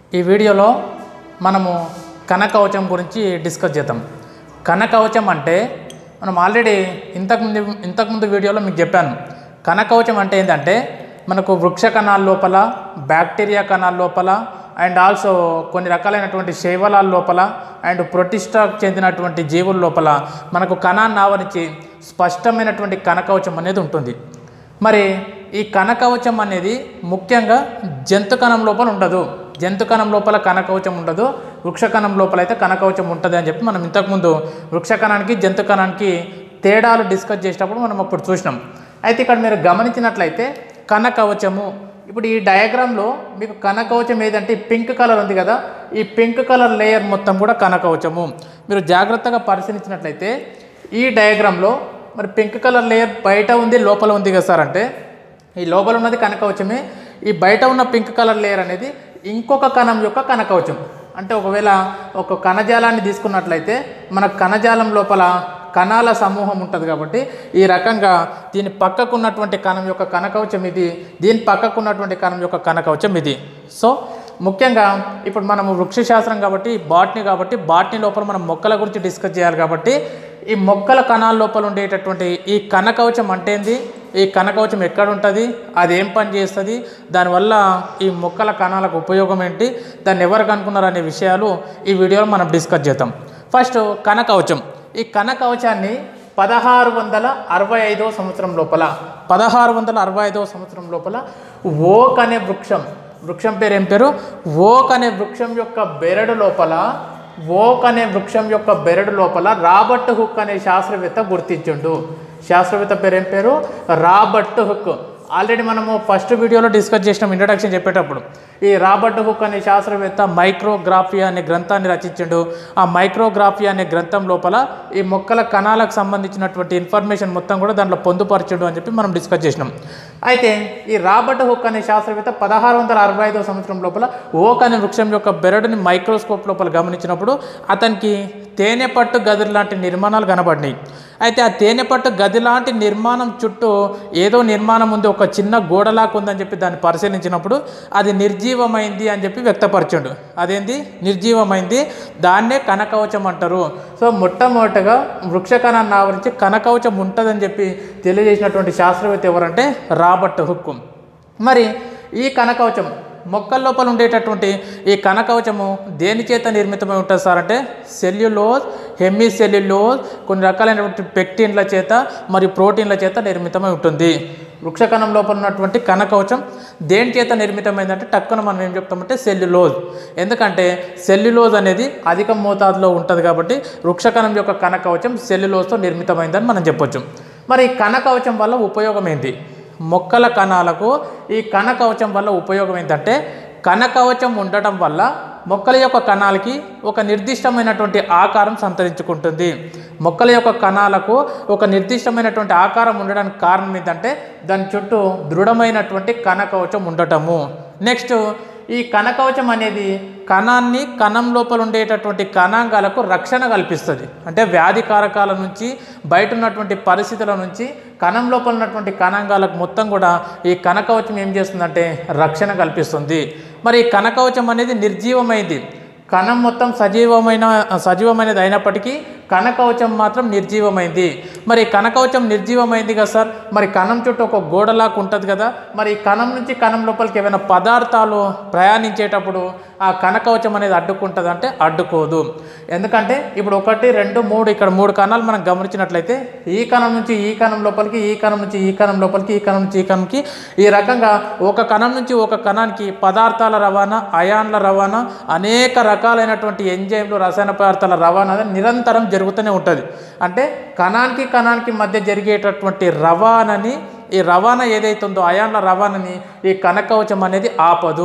ఈ వీడియోలో మనము కనకవచం గురించి డిస్కస్ చేద్దాం కనకవచం అంటే మనం ఆల్రెడీ ఇంతకుముందు ఇంతకుముందు వీడియోలో మీకు చెప్పాను కనకవచం అంటే ఏంటంటే మనకు వృక్ష కణాల లోపల బ్యాక్టీరియా కణాల లోపల అండ్ ఆల్సో కొన్ని రకాలైనటువంటి శైవలాల లోపల అండ్ ప్రొటిస్టాకు చెందినటువంటి జీవుల లోపల మనకు కణాన్ని ఆవరించి స్పష్టమైనటువంటి కనకవచం అనేది ఉంటుంది మరి ఈ కనకవచం అనేది ముఖ్యంగా జంతు కణం లోపల ఉండదు జంతు కణం లోపల కనకవచం ఉండదు వృక్ష కణం లోపల అయితే కనకవచం ఉంటుంది అని చెప్పి మనం ఇంతకుముందు వృక్ష కణానికి జంతు కణానికి తేడాలు డిస్కస్ చేసేటప్పుడు మనం అప్పుడు చూసినాం అయితే ఇక్కడ మీరు గమనించినట్లయితే కనకవచము ఇప్పుడు ఈ డయాగ్రామ్లో మీకు కనకవచం ఏదంటే ఈ పింక్ కలర్ ఉంది కదా ఈ పింక్ కలర్ లేయర్ మొత్తం కూడా కనకవచము మీరు జాగ్రత్తగా పరిశీలించినట్లయితే ఈ డయాగ్రామ్లో మరి పింక్ కలర్ లేయర్ బయట ఉంది లోపల ఉంది కదా సార్ అంటే ఈ లోపల ఉన్నది కనకవచమే ఈ బయట ఉన్న పింక్ కలర్ లేయర్ అనేది ఇంకొక కణం యొక్క కనకవచం అంటే ఒకవేళ ఒక కణజాలాన్ని తీసుకున్నట్లయితే మన కణజాలం లోపల కణాల సమూహం ఉంటుంది కాబట్టి ఈ రకంగా దీని పక్కకు ఉన్నటువంటి కణం యొక్క కనకవచం ఇది దీని పక్కకు ఉన్నటువంటి కణం యొక్క కనకవచం ఇది సో ముఖ్యంగా ఇప్పుడు మనము వృక్షశాస్త్రం కాబట్టి బాట్నీ కాబట్టి బాట్నీ లోపల మనం మొక్కల గురించి డిస్కస్ చేయాలి కాబట్టి ఈ మొక్కల కణాల లోపల ఉండేటటువంటి ఈ కనకవచం అంటే ఏంది ఈ కనకవచం ఎక్కడ ఉంటుంది అది ఏం పని చేస్తుంది దానివల్ల ఈ మొక్కల కణాలకు ఉపయోగం ఏంటి దాన్ని ఎవరు కనుక్కున్నారు అనే విషయాలు ఈ వీడియోలో మనం డిస్కస్ చేద్దాం ఫస్ట్ కనకవచం ఈ కనకవచాన్ని పదహారు వందల అరవై ఐదవ సంవత్సరం లోపల పదహారు వందల అరవై ఐదవ సంవత్సరం లోపల ఓక్ అనే వృక్షం వృక్షం పేరు ఏం పేరు ఓక్ అనే వృక్షం యొక్క బెరడు లోపల ఓక్ అనే వృక్షం యొక్క బెరడు లోపల రాబర్ట్ హుక్ అనే శాస్త్రవేత్త గుర్తించుండు శాస్త్రవేత్త పేరు ఏం పేరు రాబర్ట్ హుక్ ఆల్రెడీ మనము ఫస్ట్ వీడియోలో డిస్కస్ చేసినాం ఇంట్రడక్షన్ చెప్పేటప్పుడు ఈ రాబర్ట్ హుక్ అనే శాస్త్రవేత్త మైక్రోగ్రాఫియా అనే గ్రంథాన్ని రచించాడు ఆ మైక్రోగ్రాఫియా అనే గ్రంథం లోపల ఈ మొక్కల కణాలకు సంబంధించినటువంటి ఇన్ఫర్మేషన్ మొత్తం కూడా దాంట్లో పొందుపరచడు అని చెప్పి మనం డిస్కస్ చేసినాం అయితే ఈ రాబర్ట్ హుక్ అనే శాస్త్రవేత్త పదహారు వందల అరవై ఐదో సంవత్సరం లోపల ఓక్ అనే వృక్షం యొక్క బెరడుని మైక్రోస్కోప్ లోపల గమనించినప్పుడు అతనికి తేనె పట్టు గది లాంటి నిర్మాణాలు కనబడినాయి అయితే ఆ తేనె పట్టు గది లాంటి నిర్మాణం చుట్టూ ఏదో నిర్మాణం ఉంది ఒక చిన్న గోడలాగా ఉందని చెప్పి దాన్ని పరిశీలించినప్పుడు అది నిర్జీవమైంది అని చెప్పి వ్యక్తపరచాడు అదేంది నిర్జీవమైంది దాన్నే కనకవచం అంటారు సో మొట్టమొదటగా వృక్ష కణాన్ని ఆవరించి కనకవచం ఉంటుందని చెప్పి తెలియజేసినటువంటి శాస్త్రవేత్త ఎవరంటే రాబర్ట్ హుక్ మరి ఈ కనకవచం మొక్కల లోపల ఉండేటటువంటి ఈ కనకవచము దేని చేత నిర్మితమై ఉంటుంది సార్ అంటే సెల్యులోజ్ హెమీ సెల్యులోజ్ కొన్ని రకాలైనటువంటి పెక్టిన్ల చేత మరియు ప్రోటీన్ల చేత నిర్మితమై ఉంటుంది వృక్షకణం లోపల ఉన్నటువంటి కనకవచం దేని చేత నిర్మితమైందంటే టక్కున మనం ఏం చెప్తామంటే సెల్యులోజ్ ఎందుకంటే సెల్యులోజ్ అనేది అధిక మోతాదులో ఉంటుంది కాబట్టి వృక్షకణం యొక్క కనకవచం సెల్యులోజ్తో నిర్మితమైందని మనం చెప్పొచ్చు మరి ఈ కనకవచం వల్ల ఉపయోగం ఏంటి మొక్కల కణాలకు ఈ కణకవచం వల్ల ఉపయోగం ఏంటంటే కణకవచం ఉండటం వల్ల మొక్కల యొక్క కణాలకి ఒక నిర్దిష్టమైనటువంటి ఆకారం సంతరించుకుంటుంది మొక్కల యొక్క కణాలకు ఒక నిర్దిష్టమైనటువంటి ఆకారం ఉండడానికి కారణం ఏంటంటే దాని చుట్టూ దృఢమైనటువంటి కణకవచం ఉండటము నెక్స్ట్ ఈ కణకవచం అనేది కణాన్ని కణం లోపల ఉండేటటువంటి కణాంగాలకు రక్షణ కల్పిస్తుంది అంటే వ్యాధి కారకాల నుంచి బయట ఉన్నటువంటి పరిస్థితుల నుంచి కణం లోపల ఉన్నటువంటి కణాంగాలకు మొత్తం కూడా ఈ కనకవచం ఏం చేస్తుందంటే రక్షణ కల్పిస్తుంది మరి ఈ కనకవచం అనేది నిర్జీవమైంది కణం మొత్తం సజీవమైన సజీవమైనది అయినప్పటికీ కనకవచం మాత్రం నిర్జీవమైంది మరి కనకవచం నిర్జీవమైంది కదా సార్ మరి కణం చుట్టూ ఒక గోడలాగా ఉంటుంది కదా మరి ఈ కణం నుంచి కణం లోపలికి ఏమైనా పదార్థాలు ప్రయాణించేటప్పుడు ఆ కనకవచం అనేది అడ్డుకుంటుంది అంటే అడ్డుకోదు ఎందుకంటే ఇప్పుడు ఒకటి రెండు మూడు ఇక్కడ మూడు కణాలు మనం గమనించినట్లయితే ఈ కణం నుంచి ఈ కణం లోపలికి ఈ కణం నుంచి ఈ కణం లోపలికి ఈ కణం నుంచి ఈ కణంకి ఈ రకంగా ఒక కణం నుంచి ఒక కణానికి పదార్థాల రవాణా అయాన్ల రవాణా అనేక రకాలైనటువంటి ఎంజైమ్లు రసాయన పదార్థాల రవాణా అనేది నిరంతరం జరుగుతూనే ఉంటుంది అంటే కణానికి కణానికి మధ్య జరిగేటటువంటి రవాణాని ఈ రవాణా ఏదైతుందో అయాన్ల రవాణాని ఈ కనకవచం అనేది ఆపదు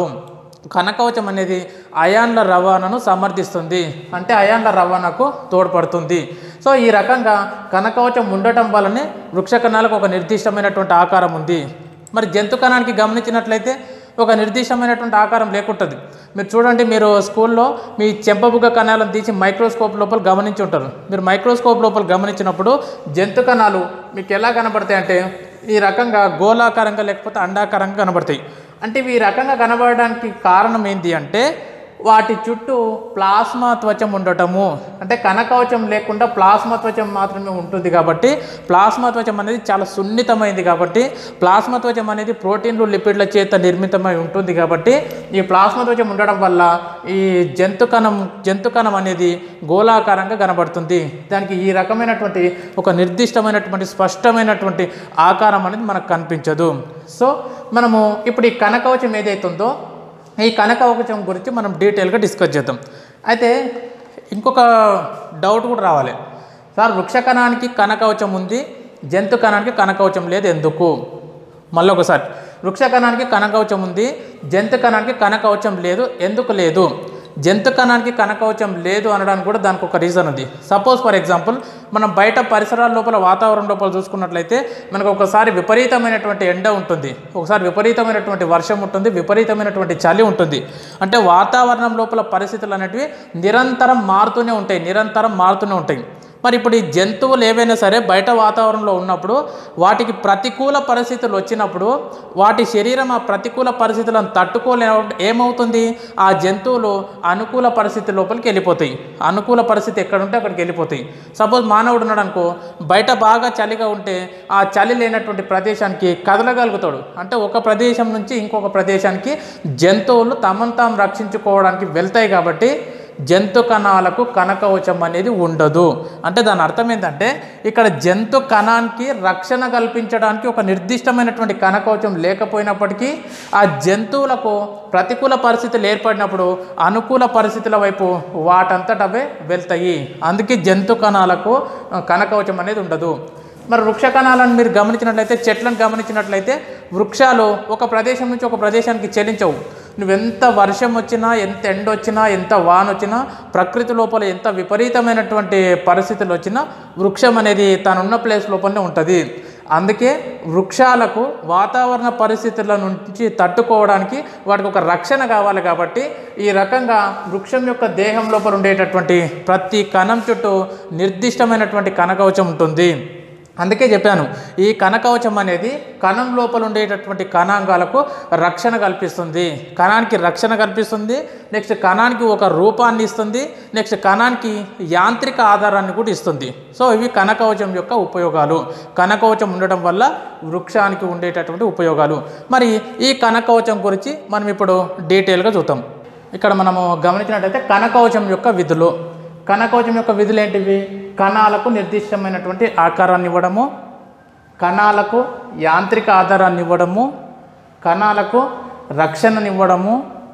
కనకవచం అనేది అయాన్ల రవాణాను సమర్థిస్తుంది అంటే అయాన్ల రవాణాకు తోడ్పడుతుంది సో ఈ రకంగా కనకవచం ఉండటం వల్లనే వృక్ష కణాలకు ఒక నిర్దిష్టమైనటువంటి ఆకారం ఉంది మరి జంతు కణానికి గమనించినట్లయితే ఒక నిర్దిష్టమైనటువంటి ఆకారం లేకుంటుంది మీరు చూడండి మీరు స్కూల్లో మీ చెంపబుగ్గ కణాలను తీసి మైక్రోస్కోప్ లోపల గమనించి ఉంటారు మీరు మైక్రోస్కోప్ లోపల గమనించినప్పుడు జంతు కణాలు మీకు ఎలా కనబడతాయి అంటే ఈ రకంగా గోళాకారంగా లేకపోతే అండాకారంగా కనబడతాయి అంటే ఇవి ఈ రకంగా కనబడడానికి కారణం ఏంటి అంటే వాటి చుట్టూ ప్లాస్మా త్వచం ఉండటము అంటే కనకవచం లేకుండా ప్లాస్మా త్వచం మాత్రమే ఉంటుంది కాబట్టి ప్లాస్మా త్వచం అనేది చాలా సున్నితమైంది కాబట్టి ప్లాస్మా త్వచం అనేది ప్రోటీన్లు లిపిడ్ల చేత నిర్మితమై ఉంటుంది కాబట్టి ఈ ప్లాస్మా త్వచం ఉండడం వల్ల ఈ జంతు కణం జంతు కణం అనేది గోళాకారంగా కనబడుతుంది దానికి ఈ రకమైనటువంటి ఒక నిర్దిష్టమైనటువంటి స్పష్టమైనటువంటి ఆకారం అనేది మనకు కనిపించదు సో మనము ఇప్పుడు ఈ కనకవచం ఏదైతుందో ఈ కనకవచం గురించి మనం డీటెయిల్గా డిస్కస్ చేద్దాం అయితే ఇంకొక డౌట్ కూడా రావాలి సార్ వృక్ష కణానికి కనకవచం ఉంది జంతు కణానికి కనకవచం లేదు ఎందుకు మళ్ళీ ఒకసారి వృక్ష కణానికి కనకవచం ఉంది జంతు కణానికి కనకవచం లేదు ఎందుకు లేదు జంతు కణానికి కనకవచం లేదు అనడానికి కూడా దానికి ఒక రీజన్ ఉంది సపోజ్ ఫర్ ఎగ్జాంపుల్ మనం బయట పరిసరాల లోపల వాతావరణం లోపల చూసుకున్నట్లయితే మనకు ఒకసారి విపరీతమైనటువంటి ఎండ ఉంటుంది ఒకసారి విపరీతమైనటువంటి వర్షం ఉంటుంది విపరీతమైనటువంటి చలి ఉంటుంది అంటే వాతావరణం లోపల పరిస్థితులు అనేటివి నిరంతరం మారుతూనే ఉంటాయి నిరంతరం మారుతూనే ఉంటాయి మరి ఇప్పుడు ఈ జంతువులు ఏవైనా సరే బయట వాతావరణంలో ఉన్నప్పుడు వాటికి ప్రతికూల పరిస్థితులు వచ్చినప్పుడు వాటి శరీరం ఆ ప్రతికూల పరిస్థితులను తట్టుకోలే ఏమవుతుంది ఆ జంతువులు అనుకూల పరిస్థితి లోపలికి వెళ్ళిపోతాయి అనుకూల పరిస్థితి ఎక్కడ ఉంటే అక్కడికి వెళ్ళిపోతాయి సపోజ్ మానవుడు ఉన్నాడు అనుకో బయట బాగా చలిగా ఉంటే ఆ చలి లేనటువంటి ప్రదేశానికి కదలగలుగుతాడు అంటే ఒక ప్రదేశం నుంచి ఇంకొక ప్రదేశానికి జంతువులు తమను తాము రక్షించుకోవడానికి వెళ్తాయి కాబట్టి జంతు కణాలకు కనకవచం అనేది ఉండదు అంటే దాని అర్థం ఏంటంటే ఇక్కడ జంతు కణానికి రక్షణ కల్పించడానికి ఒక నిర్దిష్టమైనటువంటి కనకవచం లేకపోయినప్పటికీ ఆ జంతువులకు ప్రతికూల పరిస్థితులు ఏర్పడినప్పుడు అనుకూల పరిస్థితుల వైపు వాటంతటవే వెళ్తాయి అందుకే జంతు కణాలకు ఆ, కనకవచం అనేది ఉండదు మరి వృక్ష కణాలను మీరు గమనించినట్లయితే చెట్లను గమనించినట్లయితే వృక్షాలు ఒక ప్రదేశం నుంచి ఒక ప్రదేశానికి చెలించవు నువ్వెంత వర్షం వచ్చినా ఎంత ఎండ వచ్చినా ఎంత వాన వచ్చినా ప్రకృతి లోపల ఎంత విపరీతమైనటువంటి పరిస్థితులు వచ్చినా వృక్షం అనేది తానున్న ప్లేస్ లోపలనే ఉంటుంది అందుకే వృక్షాలకు వాతావరణ పరిస్థితుల నుంచి తట్టుకోవడానికి వాటికి ఒక రక్షణ కావాలి కాబట్టి ఈ రకంగా వృక్షం యొక్క దేహం లోపల ఉండేటటువంటి ప్రతి కణం చుట్టూ నిర్దిష్టమైనటువంటి కనకవచం ఉంటుంది అందుకే చెప్పాను ఈ కనకవచం అనేది కణం లోపల ఉండేటటువంటి కణాంగాలకు రక్షణ కల్పిస్తుంది కణానికి రక్షణ కల్పిస్తుంది నెక్స్ట్ కణానికి ఒక రూపాన్ని ఇస్తుంది నెక్స్ట్ కణానికి యాంత్రిక ఆధారాన్ని కూడా ఇస్తుంది సో ఇవి కనకవచం యొక్క ఉపయోగాలు కనకవచం ఉండడం వల్ల వృక్షానికి ఉండేటటువంటి ఉపయోగాలు మరి ఈ కనకవచం గురించి మనం ఇప్పుడు డీటెయిల్గా చూద్దాం ఇక్కడ మనము గమనించినట్టయితే కనకవచం యొక్క విధులు కనకవచం యొక్క విధులు ఏంటివి కణాలకు నిర్దిష్టమైనటువంటి ఆకారాన్ని ఇవ్వడము కణాలకు యాంత్రిక ఆధారాన్ని ఇవ్వడము కణాలకు రక్షణనివ్వడము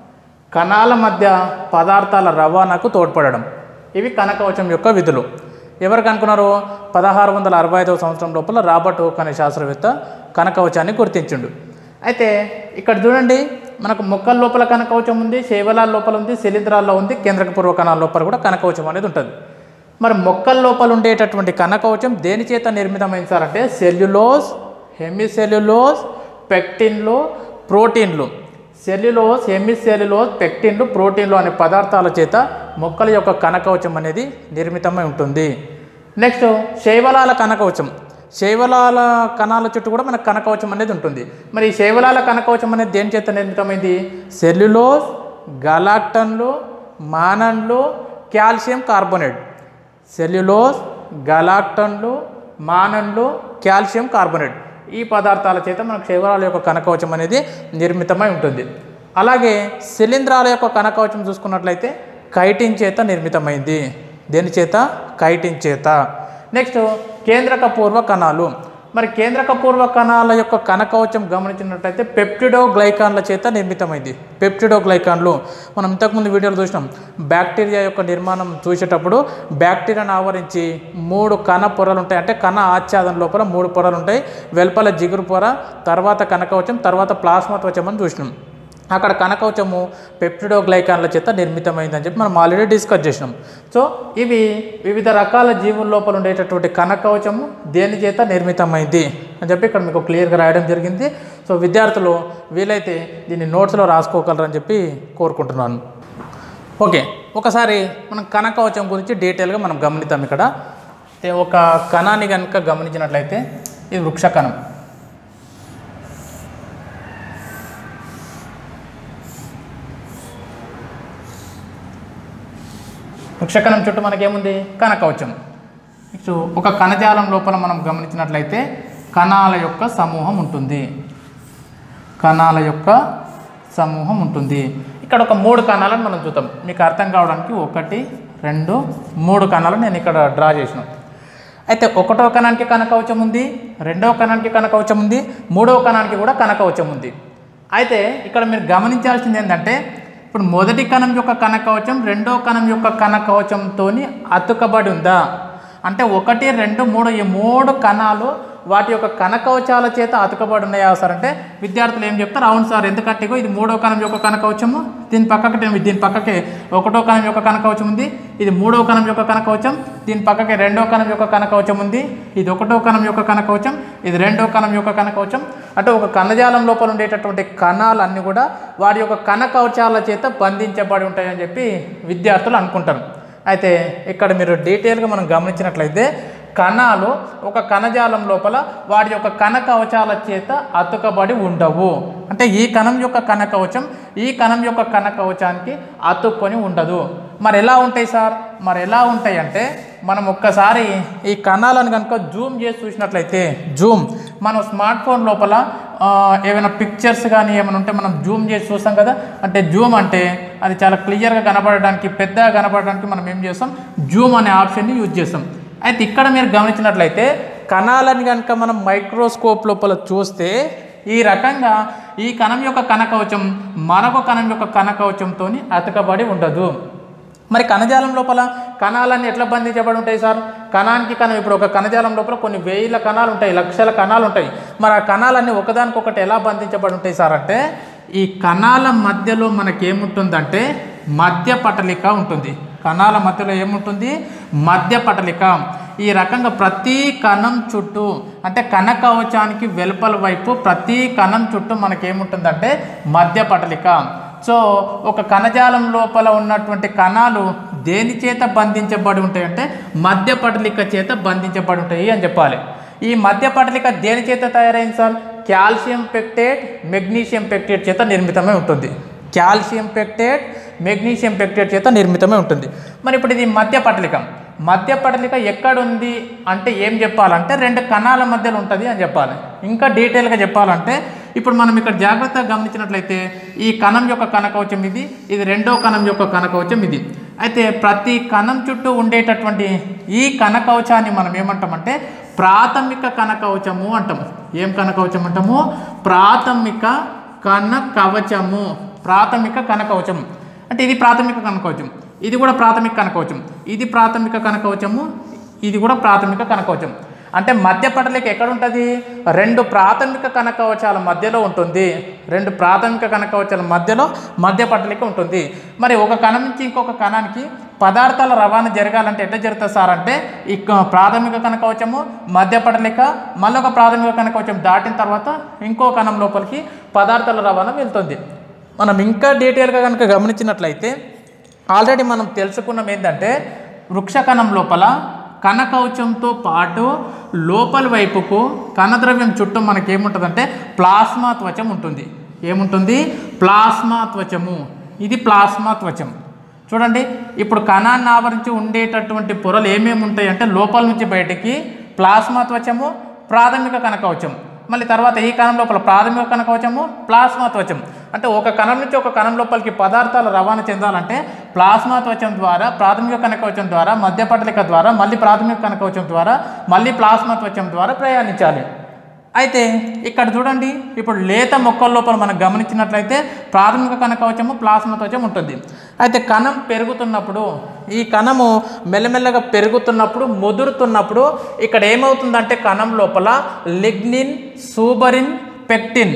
కణాల మధ్య పదార్థాల రవాణాకు తోడ్పడడం ఇవి కనకవచం యొక్క విధులు ఎవరు కనుక్కున్నారు పదహారు వందల అరవై ఐదవ సంవత్సరం లోపల రాబర్ట్ హుక్ అనే శాస్త్రవేత్త కనకవచాన్ని గుర్తించిండు అయితే ఇక్కడ చూడండి మనకు మొక్కల లోపల కనకవచం ఉంది శైవలాల లోపల ఉంది శిలీంధ్రాల్లో ఉంది కేంద్రక పూర్వ కణాల లోపల కూడా కనకవచం అనేది ఉంటుంది మరి మొక్కల లోపల ఉండేటటువంటి కనకవచం దేని చేత నిర్మితమైంది సార్ అంటే సెల్యులోజ్ హెమిసెల్యులోజ్ పెక్టిన్లు ప్రోటీన్లు సెల్యులోజ్ హెమిసెల్యులోజ్ పెక్టిన్లు ప్రోటీన్లు అనే పదార్థాల చేత మొక్కల యొక్క కనకవచం అనేది నిర్మితమై ఉంటుంది నెక్స్ట్ శైవలాల కనకవచం శైవలాల కణాల చుట్టూ కూడా మనకు కనకవచం అనేది ఉంటుంది మరి ఈ శైవలాల కనకవచం అనేది దేని చేత నిర్మితమైంది సెల్యులోజ్ గలాక్టన్లు మానన్లు కాల్షియం కార్బోనేట్ సెల్యులోజ్ గలాక్టన్లు మానన్లు కాల్షియం కార్బోనేట్ ఈ పదార్థాల చేత మనకు శైవరాల యొక్క కనకవచం అనేది నిర్మితమై ఉంటుంది అలాగే శిలీంధ్రాల యొక్క కనకవచం చూసుకున్నట్లయితే కైటిన్ చేత నిర్మితమైంది దేని చేత కైటిన్ చేత నెక్స్ట్ కేంద్రక పూర్వ కణాలు మరి కేంద్రక పూర్వ కణాల యొక్క కనకవచం గమనించినట్లయితే పెప్టిడో గ్లైకాన్ల చేత నిర్మితమైంది పెప్టిడో గ్లైకాన్లు మనం ఇంతకుముందు వీడియోలో చూసినాం బ్యాక్టీరియా యొక్క నిర్మాణం చూసేటప్పుడు బ్యాక్టీరియాను ఆవరించి మూడు కణ పొరలు ఉంటాయి అంటే కణ ఆచ్ఛాదన లోపల మూడు పొరలు ఉంటాయి వెలుపల జిగురు పొర తర్వాత కనకవచం తర్వాత ప్లాస్మా త్వచం అని చూసినాం అక్కడ కనకవచము పెప్టిడో గ్లైకాన్ల చేత నిర్మితమైందని చెప్పి మనం ఆల్రెడీ డిస్కస్ చేసినాం సో ఇవి వివిధ రకాల జీవుల లోపల ఉండేటటువంటి కనకవచము దేని చేత నిర్మితమైంది అని చెప్పి ఇక్కడ మీకు క్లియర్గా రాయడం జరిగింది సో విద్యార్థులు వీలైతే దీన్ని నోట్స్లో రాసుకోగలరని చెప్పి కోరుకుంటున్నాను ఓకే ఒకసారి మనం కనకవచం గురించి డీటెయిల్గా మనం గమనిద్దాం ఇక్కడ అయితే ఒక కణాన్ని కనుక గమనించినట్లయితే ఇది వృక్ష కణం వృక్షకణం చుట్టూ మనకేముంది కనకవచం సో ఒక కణజాలం లోపల మనం గమనించినట్లయితే కణాల యొక్క సమూహం ఉంటుంది కణాల యొక్క సమూహం ఉంటుంది ఇక్కడ ఒక మూడు కణాలను మనం చూద్దాం మీకు అర్థం కావడానికి ఒకటి రెండు మూడు కణాలు నేను ఇక్కడ డ్రా చేసిన అయితే ఒకటో కణానికి కనకవచం ఉంది రెండవ కణానికి కనకవచం ఉంది మూడవ కణానికి కూడా కనకవచం ఉంది అయితే ఇక్కడ మీరు గమనించాల్సింది ఏంటంటే ఇప్పుడు మొదటి కణం యొక్క కనకవచం రెండో కణం యొక్క కనకవచంతో అతుకబడి ఉందా అంటే ఒకటి రెండు మూడు ఈ మూడు కణాలు వాటి యొక్క కనకవచాల చేత అతుకబడి ఉన్నాయా సార్ అంటే విద్యార్థులు ఏం చెప్తారు అవును సార్ ఎందుకంటే ఇగో ఇది మూడో కణం యొక్క కనకవచము దీని పక్కకి దీని పక్కకే ఒకటో కణం యొక్క కనకవచం ఉంది ఇది మూడో కణం యొక్క కనకవచం దీని పక్కకి రెండో కణం యొక్క కనకవచం ఉంది ఇది ఒకటో కణం యొక్క కనకవచం ఇది రెండో కణం యొక్క కనకవచం అంటే ఒక కణజాలం లోపల ఉండేటటువంటి కణాలన్నీ కూడా వాటి యొక్క కనకవచాల చేత బంధించబడి ఉంటాయని చెప్పి విద్యార్థులు అనుకుంటారు అయితే ఇక్కడ మీరు డీటెయిల్గా మనం గమనించినట్లయితే కణాలు ఒక కణజాలం లోపల వాటి యొక్క కణ కవచాల చేత అతుకబడి ఉండవు అంటే ఈ కణం యొక్క కణ కవచం ఈ కణం యొక్క కణ కవచానికి అతుక్కొని ఉండదు మరి ఎలా ఉంటాయి సార్ మరి ఎలా ఉంటాయి అంటే మనం ఒక్కసారి ఈ కణాలను కనుక జూమ్ చేసి చూసినట్లయితే జూమ్ మనం స్మార్ట్ ఫోన్ లోపల ఆ, ఏమైనా పిక్చర్స్ కానీ ఏమైనా ఉంటే మనం జూమ్ చేసి చూస్తాం కదా అంటే జూమ్ అంటే అది చాలా క్లియర్గా కనబడడానికి పెద్దగా కనబడడానికి మనం ఏం చేస్తాం జూమ్ అనే ఆప్షన్ని యూజ్ చేస్తాం అయితే ఇక్కడ మీరు గమనించినట్లయితే కణాలని కనుక మనం మైక్రోస్కోప్ లోపల చూస్తే ఈ రకంగా ఈ కణం యొక్క కణకవచం మరొక కణం యొక్క కణకవచంతో అతకబడి ఉండదు మరి కణజాలం లోపల కణాలన్నీ ఎట్లా బంధించబడి ఉంటాయి సార్ కణానికి కణం ఇప్పుడు ఒక కణజాలం లోపల కొన్ని వేల కణాలు ఉంటాయి లక్షల కణాలు ఉంటాయి మరి ఆ కణాలన్నీ ఒకదానికొకటి ఎలా బంధించబడి ఉంటాయి సార్ అంటే ఈ కణాల మధ్యలో మనకేముంటుందంటే మధ్య పటలిక ఉంటుంది కణాల మధ్యలో ఏముంటుంది మధ్య పటలిక ఈ రకంగా ప్రతి కణం చుట్టూ అంటే కణ కవచానికి వెలుపల వైపు ప్రతి కణం చుట్టూ మనకేముంటుందంటే మధ్య పటలిక సో ఒక కణజాలం లోపల ఉన్నటువంటి కణాలు దేని చేత బంధించబడి ఉంటాయి అంటే మధ్య పటలిక చేత బంధించబడి ఉంటాయి అని చెప్పాలి ఈ మధ్య పటలిక దేని చేత తయారైంది sir calcium pectate magnesium pectate చేత నిర్మితమై ఉంటుంది కాల్షియం పెక్టేట్ మెగ్నీషియం పెక్టేట్ చేత నిర్మితమై ఉంటుంది మరి ఇప్పుడు ఇది మధ్య పటలిక మధ్య పటలిక ఎక్కడుంది అంటే ఏం చెప్పాలంటే రెండు కణాల మధ్యలో ఉంటుంది అని చెప్పాలి ఇంకా డీటెయిల్గా చెప్పాలంటే ఇప్పుడు మనం ఇక్కడ జాగ్రత్తగా గమనించినట్లయితే ఈ కణం యొక్క కణకవచం ఇది ఇది రెండో కణం యొక్క కణకవచం ఇది అయితే ప్రతి కణం చుట్టూ ఉండేటటువంటి ఈ కణకవచాన్ని మనం ఏమంటామంటే ప్రాథమిక కణకవచము అంటాము ఏం కణకవచం అంటాము ప్రాథమిక కణ కవచము ప్రాథమిక కణకవచం అంటే ఇది ప్రాథమిక కణకవచం ఇది కూడా ప్రాథమిక కణకవచం ఇది ప్రాథమిక కణకవచము ఇది కూడా ప్రాథమిక కణకవచం అంటే మధ్య పటలిక ఎక్కడ ఉంటుంది రెండు ప్రాథమిక కణకవచాల మధ్యలో ఉంటుంది రెండు ప్రాథమిక కణకవచాల మధ్యలో మధ్య పటలిక ఉంటుంది మరి ఒక కణం నుంచి ఇంకొక కణానికి పదార్థాల రవాణా జరగాలంటే ఎట్లా జరుగుతుంది సార్ అంటే ఈ క- ప్రాథమిక కణకవచము మధ్య పటలిక మళ్ళీ ఒక ప్రాథమిక కణకవచం దాటిన తర్వాత ఇంకో కణం లోపలికి పదార్థాల రవాణా వెళ్తుంది మనం ఇంకా డీటెయిల్గా కనుక గమనించినట్లయితే ఆల్రెడీ మనం తెలుసుకున్నాం ఏంటంటే వృక్షకణం లోపల కణకవచంతో పాటు లోపల వైపుకు కణద్రవ్యం చుట్టూ మనకి ఏముంటుందంటే ప్లాస్మా త్వచం ఉంటుంది ఏముంటుంది ప్లాస్మా త్వచము ఇది ప్లాస్మా త్వచం చూడండి ఇప్పుడు కణాన్ని ఆవరించి ఉండేటటువంటి పొరలు ఏమేమి ఉంటాయి అంటే లోపల నుంచి బయటికి ప్లాస్మా త్వచము ప్రాథమిక కణకవచం మళ్ళీ తర్వాత ఈ కణం లోపల ప్రాథమిక కణకవచము ప్లాస్మా త్వచం అంటే ఒక కణం నుంచి ఒక కణం లోపలికి పదార్థాలు రవాణా చెందాలంటే ప్లాస్మా త్వచం ద్వారా ప్రాథమిక కణకవచం ద్వారా మధ్య పటలిక ద్వారా మళ్ళీ ప్రాథమిక కణకవచం ద్వారా మళ్ళీ ప్లాస్మా త్వచం ద్వారా ప్రయాణించాలి అయితే ఇక్కడ చూడండి ఇప్పుడు లేత మొక్కల లోపల మనం గమనించినట్లయితే ప్రాథమిక కణకవచము ప్లాస్మా త్వచం ఉంటుంది అయితే కణం పెరుగుతున్నప్పుడు ఈ కణము మెల్లమెల్లగా పెరుగుతున్నప్పుడు ముదురుతున్నప్పుడు ఇక్కడ ఏమవుతుందంటే కణం లోపల lignin suberin pectin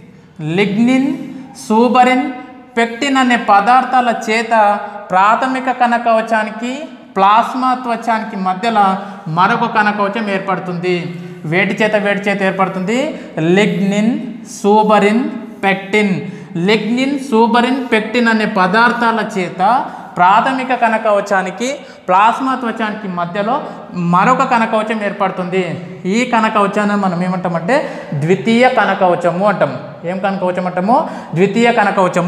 lignin suberin pectin అనే పదార్థాల చేత ప్రాథమిక కణకవచానికి ప్లాస్మా త్వచానికి మధ్యలో మరొక కణకవచం ఏర్పడుతుంది వేటి చేత వేటి చేత ఏర్పడుతుంది lignin suberin pectin lignin suberin pectin అనే పదార్థాల చేత ప్రాథమిక కణకవచానికి ప్లాస్మా త్వచానికి మధ్యలో మరొక కణకవచం ఏర్పడుతుంది ఈ కణకవచాన్ని మనం ఏమంటామంటే ద్వితీయ కణకవచము అంటాము ఏం కణకవచం అంటాము ద్వితీయ కణకవచము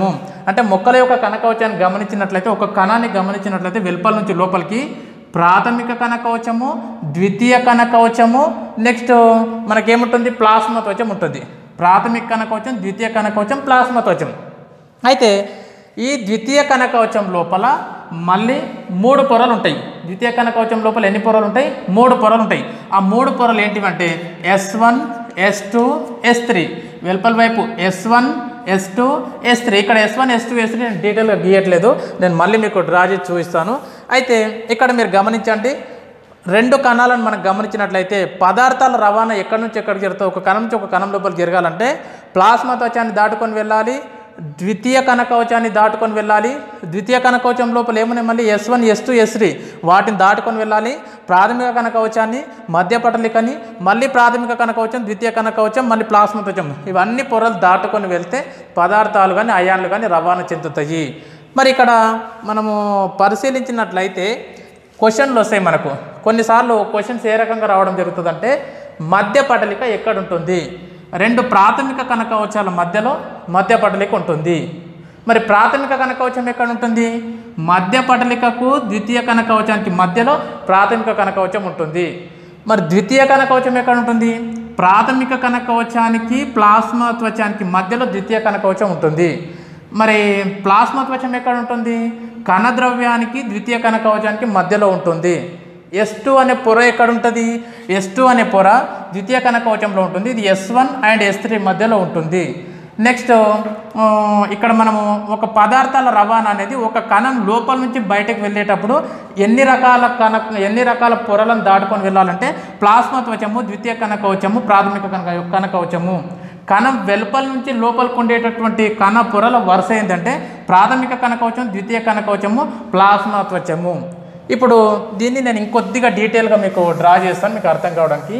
అంటే మొక్కల యొక్క కనకవచాన్ని గమనించినట్లయితే ఒక కణాన్ని గమనించినట్లయితే వెలుపల నుంచి లోపలికి ప్రాథమిక కనకవచము ద్వితీయ కనకవచము నెక్స్ట్ మనకేముంటుంది ప్లాస్మా త్వచం ఉంటుంది ప్రాథమిక కనకవచం ద్వితీయ కనకవచం ప్లాస్మా త్వచం అయితే ఈ ద్వితీయ కనకవచం లోపల మళ్ళీ మూడు పొరలు ఉంటాయి ద్వితీయ కనకవచం లోపల ఎన్ని పొరలు ఉంటాయి మూడు పొరలు ఉంటాయి ఆ మూడు పొరలు ఏంటివంటే S one S two S three వెలుపల వైపు S one S two S three ఇక్కడ S one S two S three నేను డీటెయిల్గా గీయట్లేదు నేను మళ్ళీ మీకు డ్రా చేసి చూపిస్తాను అయితే ఇక్కడ మీరు గమనించండి రెండు కణాలను మనం గమనించినట్లయితే పదార్థాల రవాణా ఎక్కడి నుంచి ఎక్కడికి జరుగుతుంది ఒక కణం నుంచి ఒక కణం లోపలికి జరగాలంటే ప్లాస్మా త్వచాన్ని దాటుకొని వెళ్ళాలి ద్వితీయ కనకవచాన్ని దాటుకొని వెళ్ళాలి ద్వితీయ కనకవచం లోపల ఏమున్నాయి మళ్ళీ S one S two S three వాటిని దాటుకొని వెళ్ళాలి ప్రాథమిక కనకవచాన్ని మధ్య పటలికని మళ్ళీ ప్రాథమిక కనకవచం ద్వితీయ కనకవచం మళ్ళీ ప్లాస్మా త్వచం ఇవన్నీ పొరలు దాటుకొని వెళ్తే పదార్థాలు కానీ అయాన్లు కానీ రవాణా చెందుతాయి మరి ఇక్కడ మనము పరిశీలించినట్లయితే క్వశ్చన్లు వస్తాయి మనకు కొన్నిసార్లు క్వశ్చన్స్ ఏ రకంగా రావడం జరుగుతుందంటే మధ్య పటలిక ఎక్కడ ఉంటుంది రెండు ప్రాథమిక కనకవచాల మధ్యలో మధ్య పటలిక ఉంటుంది మరి ప్రాథమిక కనకవచం ఎక్కడ ఉంటుంది మధ్య పటలికకు ద్వితీయ కనకవచానికి మధ్యలో ప్రాథమిక కనకవచం ఉంటుంది మరి ద్వితీయ కనకవచం ఎక్కడ ఉంటుంది ప్రాథమిక కనకవచానికి ప్లాస్మా త్వచానికి మధ్యలో ద్వితీయ కనకవచం ఉంటుంది మరి ప్లాస్మా త్వచం ఎక్కడ ఉంటుంది కణద్రవ్యానికి ద్వితీయ కనకవచానికి మధ్యలో ఉంటుంది ఎస్ టూ అనే పొర ఎక్కడ ఉంటుంది ఎస్ టూ అనే పొర ద్వితీయ కనకవచంలో ఉంటుంది ఇది S one and S three మధ్యలో ఉంటుంది నెక్స్ట్ ఆ, ఇక్కడ మనము ఒక పదార్థాల రవాణా అనేది ఒక కణం లోపల నుంచి బయటకు వెళ్ళేటప్పుడు ఎన్ని రకాల కన ఎన్ని రకాల పొరలను దాటుకొని వెళ్ళాలంటే ప్లాస్మా త్వచము ద్వితీయ కనకవచము ప్రాథమిక కనక కనకవచము కణం వెలుపల నుంచి లోపలికి ఉండేటటువంటి కణ పొరల వరుస ఏంటంటే ప్రాథమిక కనకవచం ద్వితీయ కనకవచము ప్లాస్మా త్వచము ఇప్పుడు దీన్ని నేను ఇంకొద్దిగా డీటెయిల్గా మీకు డ్రా చేస్తాను మీకు అర్థం కావడానికి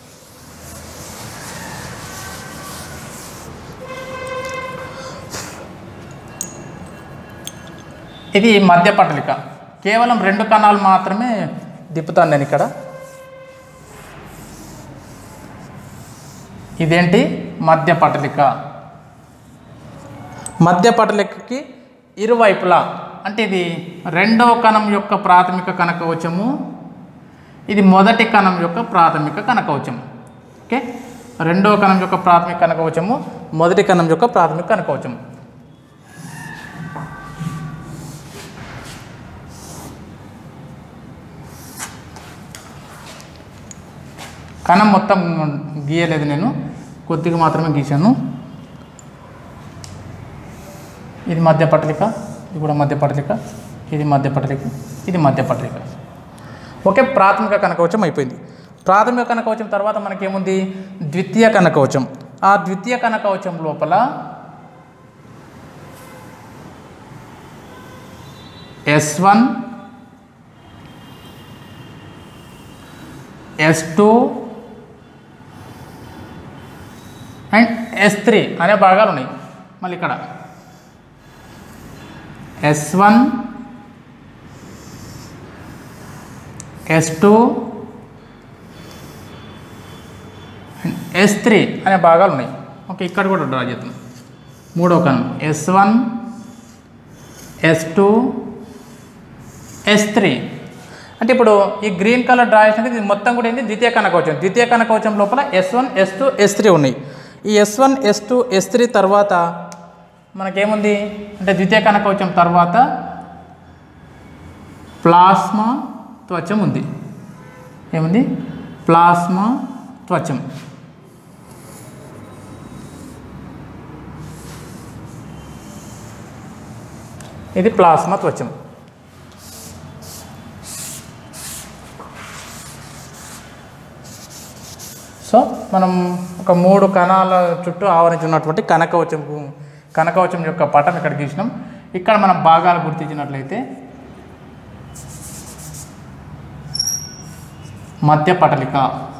ఇది మధ్య పటలిక కేవలం రెండు కణాలు మాత్రమే దిప్పుతాను నేను ఇక్కడ ఇదేంటి మధ్య పటలిక మధ్య పటలికకి ఇరువైపులా అంటే ఇది రెండవ కణం యొక్క ప్రాథమిక కనకవచము ఇది మొదటి కణం యొక్క ప్రాథమిక కనకవచం ఓకే రెండవ కణం యొక్క ప్రాథమిక కనకవచము మొదటి కణం యొక్క ప్రాథమిక కనకవచం కణం మొత్తం గీయలేదు నేను కొద్దిగా మాత్రమే గీశాను ఇది మధ్య పటలిక ఇది కూడా మధ్య పటలిక ఇది మధ్య పటలిక ఇది మధ్య పటలిక ఓకే ప్రాథమిక కనకవచం అయిపోయింది ప్రాథమిక కనకవచం తర్వాత మనకేముంది ద్వితీయ కనకవచం ఆ ద్వితీయ కనకవచం లోపల S one S two and S three అనే భాగాలు ఉన్నాయి మళ్ళీ ఇక్కడ S one S two S three అనే భాగాలు ఉన్నాయి ఓకే ఇక్కడ కూడా డ్రా చేద్దాం మూడో కణం S one S two S three అంటే ఇప్పుడు ఈ గ్రీన్ కలర్ డ్రా చేసినది ఇది మొత్తం కూడా ఏంటి ద్వితీయ కనకవచం ద్వితీయ కనకవచం లోపల S one S two S three ఉన్నాయి ఈ S one S two S three తర్వాత మనకేముంది అంటే ద్వితీయ కనకవచం తర్వాత ప్లాస్మా త్వచం ఉంది ఏముంది ప్లాస్మా త్వచం ఇది ప్లాస్మా త్వచం సో మనం ఒక మూడు కణాల చుట్టూ ఆవరించున్నటువంటి కనకవచం కనకవచం యొక్క పటం ఇక్కడ గీసినాం ఇక్కడ మనం భాగాలు గుర్తించినట్లయితే మధ్య పటలిక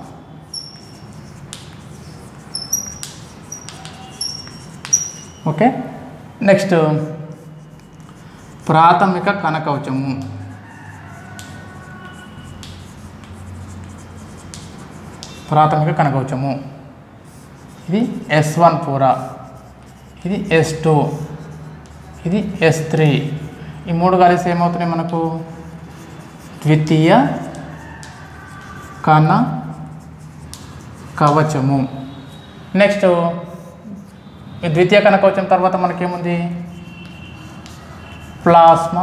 ఓకే నెక్స్ట్ ప్రాథమిక కనకవచము ప్రాథమిక కనకవచము ఇది ఎస్ వన్ పూర ఇది ఎస్ టూ ఇది ఎస్ త్రీ ఈ మూడు కలిసి ఏమవుతున్నాయి మనకు ద్వితీయ కణ కవచము నెక్స్ట్ ఈ ద్వితీయ కణ కవచం తర్వాత మనకేముంది ప్లాస్మా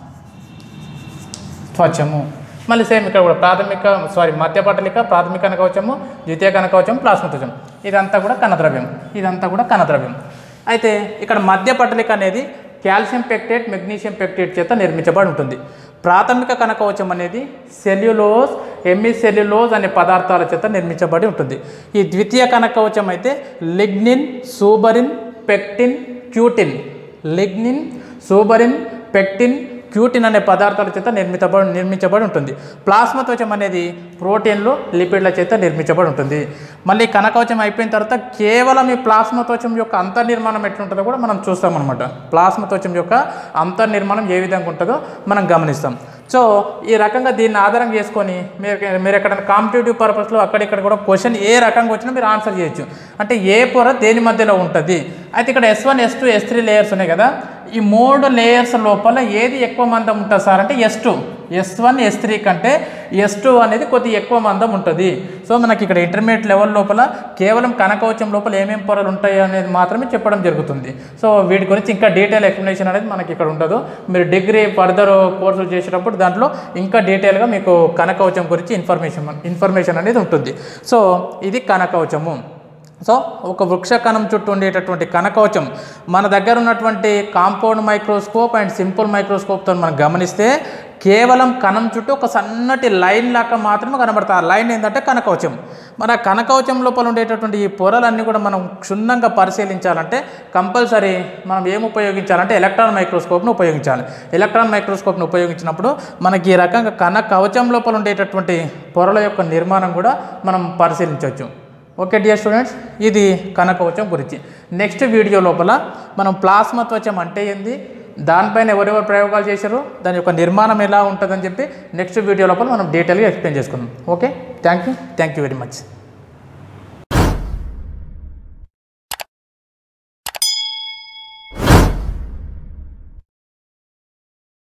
త్వచము మళ్ళీ సేమ్ ఇక్కడ కూడా ప్రాథమిక సారీ మధ్య పటలిక ప్రాథమిక కనకవచము ద్వితీయ కనకవచం ప్లాస్మా త్వచం ఇదంతా కూడా కణద్రవ్యం ఇదంతా కూడా కణద్రవ్యం అయితే ఇక్కడ మధ్య పటలిక అనేది కాల్షియం పెక్టేట్ మెగ్నీషియం పెక్టేట్ చేత నిర్మించబడి ఉంటుంది ప్రాథమిక కనకవచం అనేది సెల్యులోజ్ ఎమిసెల్యులోజ్ అనే పదార్థాల చేత నిర్మించబడి ఉంటుంది ఈ ద్వితీయ కనకవచం అయితే lignin suberin pectin cutin lignin suberin pectin cutin అనే పదార్థాల చేత నిర్మితబడి నిర్మించబడి ఉంటుంది ప్లాస్మా త్వచం అనేది ప్రోటీన్లు లిపిడ్ల చేత నిర్మించబడి ఉంటుంది మళ్ళీ కనకవచం అయిపోయిన తర్వాత కేవలం ఈ ప్లాస్మా త్వచం యొక్క అంతర్నిర్మాణం ఎట్లుంటుందో కూడా మనం చూస్తాం అనమాట ప్లాస్మా త్వచం యొక్క అంతర్నిర్మాణం ఏ విధంగా ఉంటుందో మనం గమనిస్తాం సో ఈ రకంగా దీన్ని ఆధారం చేసుకొని మీరు మీరు ఎక్కడైనా కాంపిటేటివ్ పర్పస్లో అక్కడిక్కడ కూడా క్వశ్చన్ ఏ రకంగా వచ్చినా మీరు ఆన్సర్ చేయొచ్చు అంటే ఏ పొర దేని మధ్యలో ఉంటుంది అయితే ఇక్కడ S one S two S three layers ఉన్నాయి కదా ఈ మూడు లేయర్స్ లోపల ఏది ఎక్కువ మందం ఉంటుంది సార్ అంటే S two S one S three కంటే ఎస్ టూ అనేది కొద్దిగా ఎక్కువ మందం ఉంటుంది సో మనకి ఇక్కడ ఇంటర్మీడియట్ లెవెల్ లోపల కేవలం కనకవచం లోపల ఏమేం పొరలు ఉంటాయి అనేది మాత్రమే చెప్పడం జరుగుతుంది సో వీటి గురించి ఇంకా డీటెయిల్ ఎక్స్ప్లెనేషన్ అనేది మనకి ఇక్కడ ఉండదు మీరు డిగ్రీ ఫర్దర్ కోర్సులు చేసేటప్పుడు దాంట్లో ఇంకా డీటెయిల్గా మీకు కనకవచం గురించి ఇన్ఫర్మేషన్ ఇన్ఫర్మేషన్ అనేది ఉంటుంది సో ఇది కనకవచము సో ఒక వృక్ష కణం చుట్టూ ఉండేటటువంటి కనకవచం మన దగ్గర ఉన్నటువంటి కాంపౌండ్ మైక్రోస్కోప్ అండ్ సింపుల్ మైక్రోస్కోప్తో మనం గమనిస్తే కేవలం కణం చుట్టూ ఒక సన్నటి లైన్ లాగా మాత్రమే కనబడుతుంది ఆ లైన్ ఏంటంటే కనకవచం మన కనకవచం లోపల ఉండేటటువంటి ఈ పొరలన్నీ కూడా మనం క్షుణ్ణంగా పరిశీలించాలంటే కంపల్సరీ మనం ఏం ఉపయోగించాలంటే ఎలక్ట్రాన్ మైక్రోస్కోప్ను ఉపయోగించాలి ఎలక్ట్రాన్ మైక్రోస్కోప్ను ఉపయోగించినప్పుడు మనకి ఈ రకంగా కణ కవచం లోపల ఉండేటటువంటి పొరల యొక్క నిర్మాణం కూడా మనం పరిశీలించవచ్చు ఓకే డియర్ స్టూడెంట్స్ ఇది కనకవచం గురించి నెక్స్ట్ వీడియో లోపల మనం ప్లాస్మా త్వచం అంటే ఏంది దానిపైన ఎవరెవరు ప్రయోగాలు చేశారు దాని యొక్క నిర్మాణం ఎలా ఉంటుందని చెప్పి నెక్స్ట్ వీడియో లోపల మనం డీటెయిల్గా ఎక్స్ప్లెయిన్ చేసుకుందాం okay thank you thank you very much